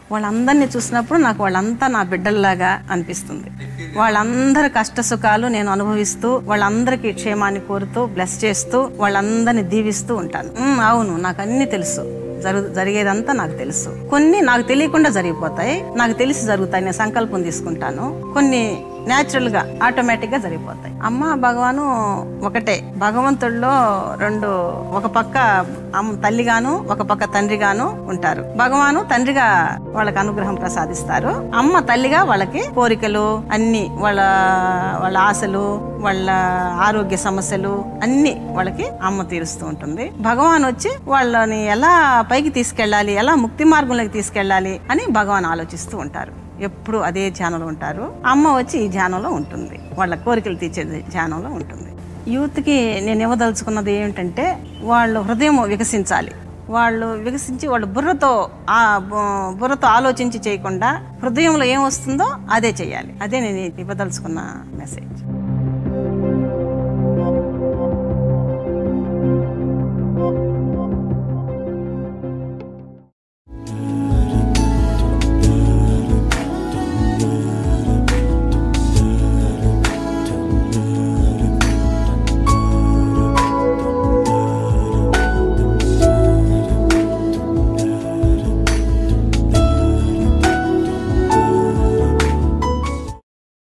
వాళ్ళందరినీ చూసినప్పుడు నాకు వాళ్ళంతా నా బిడ్డల్లాగా అనిపిస్తుంది వాళ్ళందరి కష్ట సుఖాలు నేను అనుభవిస్తూ వాళ్ళందరికీ క్షేమాన్ని కోరుతూ బ్లెస్ చేస్తూ వాళ్ళందరినీ దీవిస్తూ ఉంటాను ఉమ్, అవును నాకు అన్ని తెలుసు జరుగు జరిగేదంతా నాకు తెలుసు కొన్ని నాకు తెలియకుండా జరిగిపోతాయి నాకు తెలిసి జరుగుతాయి నేను సంకల్పం తీసుకుంటాను కొన్ని న్యాచురల్ గా ఆటోమేటిక్ గా జరిగిపోతాయి అమ్మ భగవాను ఒకటే భగవంతుడిలో రెండు ఒక పక్క అమ్మ తల్లిగాను ఒక పక్క తండ్రిగాను ఉంటారు భగవాను తండ్రిగా వాళ్ళకి అనుగ్రహం ప్రసాదిస్తారు అమ్మ తల్లిగా వాళ్ళకి కోరికలు అన్ని వాళ్ళ వాళ్ళ ఆశలు వాళ్ళ ఆరోగ్య సమస్యలు అన్ని వాళ్ళకి అమ్మ తీరుస్తూ ఉంటుంది భగవాన్ వచ్చి వాళ్ళని ఎలా పైకి తీసుకెళ్ళాలి ఎలా ముక్తి మార్గంలోకి తీసుకెళ్ళాలి అని భగవాన్ ఆలోచిస్తూ ఉంటారు ఎప్పుడు అదే ధ్యానంలో ఉంటారు అమ్మ వచ్చి ఈ ధ్యానంలో ఉంటుంది వాళ్ళ కోరికలు తీర్చే ధ్యానంలో ఉంటుంది యూత్కి నేను ఇవ్వదలుచుకున్నది ఏంటంటే వాళ్ళు హృదయం వికసించాలి వాళ్ళు వికసించి వాళ్ళు బుర్రతో ఆ బు- బుర్రతో ఆలోచించి చేయకుండా హృదయంలో ఏం వస్తుందో అదే చేయాలి అదే నేను ఇవ్వదలుచుకున్న మెసేజ్